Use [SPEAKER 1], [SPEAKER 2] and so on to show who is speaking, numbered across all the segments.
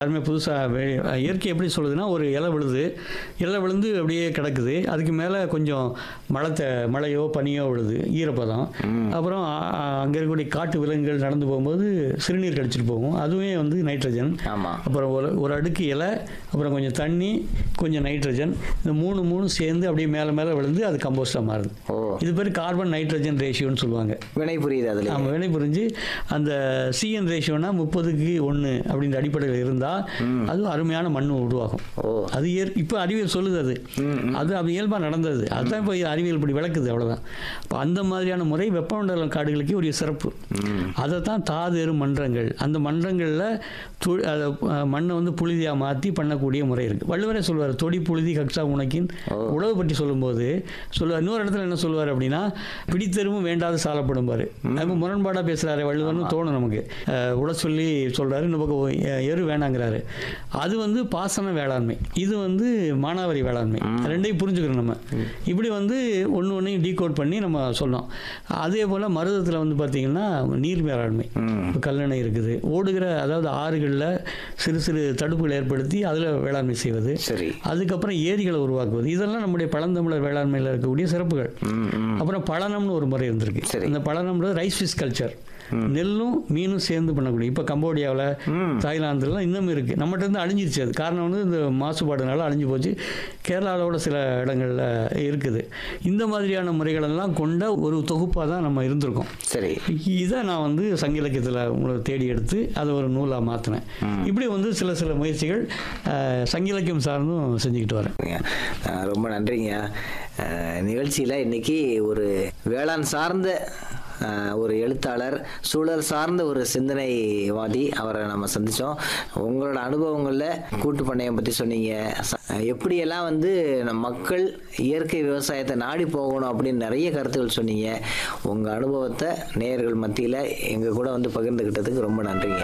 [SPEAKER 1] எல்லாருமே புதுசாக இயற்கை எப்படி சொல்லுதுன்னா ஒரு இலை விழுது இலை விழுந்து அப்படியே கிடக்குது அதுக்கு மேலே கொஞ்சம் மழை த மழையோ பனியோ விழுது ஈரப்பதம் அப்புறம் அங்கே இருக்கக்கூடிய காட்டு விலங்குகள் நடந்து போகும்போது சிறுநீர் கழிச்சிட்டு போகும் அதுவே வந்து நைட்ரஜன்
[SPEAKER 2] ஆமா
[SPEAKER 1] அப்புறம் ஒரு ஒரு அடுக்கு இலை அப்புறம் கொஞ்சம் தண்ணி கொஞ்சம் நைட்ரஜன் இந்த மூணு மூணு சேர்ந்து அப்படியே மேலே மேலே விழுந்து அது கம்போஸ்டாக மாறுது
[SPEAKER 2] ஓ
[SPEAKER 1] இது பேர் கார்பன் நைட்ரஜன் ரேஷியோன்னு சொல்லுவாங்க
[SPEAKER 2] வினை புரியுது அதுல
[SPEAKER 1] நம்ம வினை புரிஞ்சு அந்த சிஎன் ரேஷியோனா முப்பதுக்கு ஒன்று அப்படின்ற அடிப்படையில் இருந்தால் அது அருமையான மண் உருவாகும்
[SPEAKER 2] ஓ
[SPEAKER 1] அது இயற் இப்போ அறிவியல் சொல்லுது அது அது அது இயல்பாக நடந்தது அதுதான் இப்போ அறிவியல் இப்படி விளக்குது அவ்வளோதான் இப்போ அந்த மாதிரியான முறை வெப்பமண்டல காடுகளுக்கு ஒரு சிறப்பு அதை தான் தாதேறு மன்றங்கள் அந்த மன்றங்களில் து அதை அஹ், மண்ணை வந்து புழுதியாக மாற்றி பண்ணக்கூடிய முறை இருக்குது வள்ளுவரே சொல்வார் தொடி புழுதி கக்ஷா உனக்கின் உழவு பற்றி சொல்லும்போது சொல்லுவார் இன்னொரு இடத்துல என்ன சொல்லுவார் அப்படின்னா பிடித்தெருவும் வேண்டாத சாலப்படும்பாரு நம்ம முரண்பாடாக பேசுகிறாரு வள்ளுவர்னு தோணும் நமக்கு அஹ், உட சொல்லி சொல்கிறாரு இந்த பக்கம் எ- எரு வேணாங்கிறாரு அது வந்து பாசன வேளாண்மை இது வந்து மானாவாரி வேளாண்மை ரெண்டையும் புரிஞ்சுக்கிறோம் நம்ம இப்படி வந்து ஒன்று ஒன்றையும் டீகோட் பண்ணி நம்ம சொன்னோம் அதே போல் மருதத்தில் வந்து பார்த்திங்கன்னா நீர் மேலாண்மை இப்போ கல்லணை இருக்குது ஓடுகிற அதாவது ஆறுகளில் சிறு சிறு தடுப்புகள் ஏற்படுத்தி அதில் வேளாண்மை செய்வது
[SPEAKER 2] சரி
[SPEAKER 1] அதுக்கப்புறம் ஏரிகளை உருவாக்குவது இதெல்லாம் நம்முடைய பழந்தமிழர் வேளாண்மையில் இருக்கக்கூடிய சிறப்புகள்
[SPEAKER 2] ம், ம்.
[SPEAKER 1] அப்புறம் பழனம்னு ஒரு முறை இருந்திருக்கு
[SPEAKER 2] சரி.
[SPEAKER 1] அந்த பழனம்ன்றது ரைஸ் ஃபிஷ் கல்ச்சர் நெல்லும் மீனும் சேர்ந்து பண்ணக்கூடிய இப்போ கம்போடியாவில் தாய்லாந்துலாம் இன்னும் இருக்குது நம்மகிட்ட இருந்து அழிஞ்சிருச்சு அது காரணம் வந்து இந்த மாசுபாடுனால அழிஞ்சு போச்சு கேரளாவோட சில இடங்களில் இருக்குது இந்த மாதிரியான முறைகளெல்லாம் கொண்ட ஒரு தொகுப்பாக தான் நம்ம இருந்திருக்கோம்
[SPEAKER 2] சரி
[SPEAKER 1] இதை நான் வந்து சங்க இலக்கியத்தில் உங்களை தேடி எடுத்து அதை ஒரு நூலாக மாற்றினேன் இப்படி வந்து சில சில முயற்சிகள் அஹ், சங்க இலக்கியம் சார்ந்தும் செஞ்சுக்கிட்டு வரேன்
[SPEAKER 2] அஹ் ரொம்ப நன்றிங்க அஹ் நிகழ்ச்சியில இன்னைக்கு ஒரு வேளாண் சார்ந்த அஹ், ஒரு எழுத்தாளர் சூழல் சார்ந்த ஒரு சிந்தனைவாதி அவரை நம்ம சந்திச்சோம் உங்களோட அனுபவங்களில் கூட்டு பண்ணையம் பற்றி சொன்னீங்க ச- எப்படியெல்லாம் வந்து நம் மக்கள் இயற்கை விவசாயத்தை நாடி போகணும் அப்படின்னு நிறைய கருத்துக்கள் சொன்னீங்க உங்கள் அனுபவத்தை நேயர்கள் மத்தியில் எங்கள் கூட வந்து பகிர்ந்துக்கிட்டதுக்கு ரொம்ப நன்றிங்க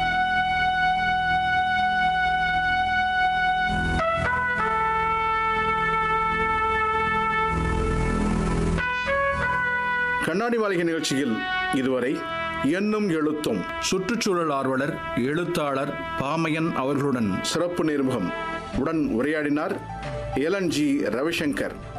[SPEAKER 3] கண்ணாடி மாளிகை நிகழ்ச்சியில் இதுவரை எண்ணும் எழுத்தும் சுற்றுச்சூழல் ஆர்வலர் எழுத்தாளர் பாமையன் அவர்களுடன் சிறப்பு நேர்முகம் உடன் உரையாடினார் எலன் ஜி ரவிசங்கர்